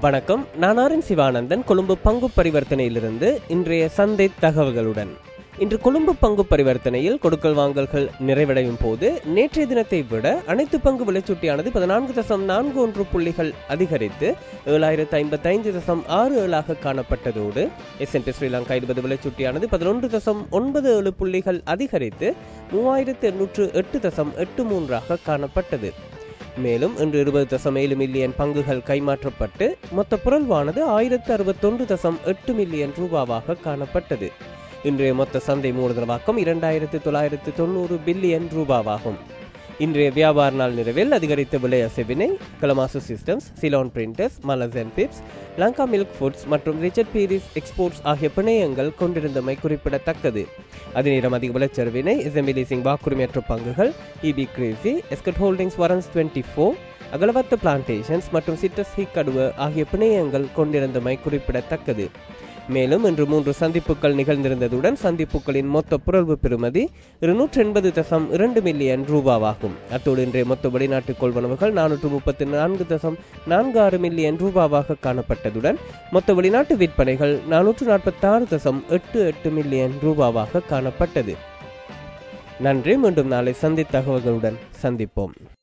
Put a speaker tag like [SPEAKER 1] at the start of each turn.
[SPEAKER 1] வணக்கம் நான் ஆரின் சிவானந்தன் கொழும்பு பங்கு பரிவர்த்தனையிலிருந்து இன்றைய சந்தை தகவல்களுடன் இன்று கொழும்பு பங்கு பரிவர்த்தனையில் கொடுக்கல் வாங்கல்கள் நிறைவடையும் போது நேற்றைய தினத்தை விட அனைத்து பங்கு விலைச்சூட்டியானது பதினான்கு தசம் நான்கு ஒன்று புள்ளிகள் அதிகரித்து ஏழாயிரத்து ஐம்பத்தி ஐந்து தசம் ஆறு ஏழாக காணப்பட்டதோடு எஸ்என்டி ஸ்ரீலங்கா இருபது விலைச்சூட்டியானது பதினொன்று தசம் ஒன்பது ஏழு புள்ளிகள் அதிகரித்து மூவாயிரத்து எண்ணூற்று எட்டு தசம் எட்டு மூன்றாக காணப்பட்டது மேலும் இன்று இருபது தசம் ஏழு மில்லியன் பங்குகள் கைமாற்றப்பட்டு மொத்த புரள்வானது ஆயிரத்து அறுபத்தொன்று தசம் எட்டு மில்லியன் ரூபாவாக காணப்பட்டது இன்றைய மொத்த சந்தை மூலதனமாக்கம் இரண்டாயிரத்து தொள்ளாயிரத்து தொண்ணூறு பில்லியன் ரூபாவாகும் இன்றைய வியாபார நாள் நிறைவில் அதிகரித்த விலை அசைவினை கலமாசு சிஸ்டம்ஸ் சிலோன் பிரிண்டர்ஸ் மலஸ் அண்ட் பிப்ஸ் லங்கா மில்க் ஃபுட்ஸ் மற்றும் ரிச்சர்ட் பீரிஸ் எக்ஸ்போர்ட்ஸ் ஆகிய பிணையங்கள் கொண்டிருந்தமை குறிப்பிடத்தக்கது அதே நேரம் அதிக விலைச்சரிவினை எஸ்எம்பி சிங் வாக்குரிமையற்ற பங்குகள் EB Creasy Ascot holdings warrants twenty four Agalawatte plantations மற்றும் சிட்டஸ் ஹிக்கடுவ ஆகிய பிணையங்கள் கொண்டிருந்தமை குறிப்பிடத்தக்கது மேலும் இன்று மூன்று சந்திப்புகள் நிகழ்ந்திருந்ததுடன் சந்திப்புகளின் மொத்த புரள்வு பெறுமதி இருநூற்றி எண்பது தசம் இரண்டு மில்லியன் ரூபாவாகும் அத்தோடு இன்றைய மொத்த வெளிநாட்டு கொள்வனவுகள் நானூற்று முப்பத்தி நான்கு தசம் நான்கு ஆறு மில்லியன் ரூபாவாக காணப்பட்டதுடன் மொத்த வெளிநாட்டு விற்பனைகள் நானூற்று நாற்பத்தி ஆறு தசம் எட்டு எட்டு மில்லியன் ரூபாவாக காணப்பட்டது நன்றி மீண்டும் நாளை சந்தி தகவல்களுடன் சந்திப்போம்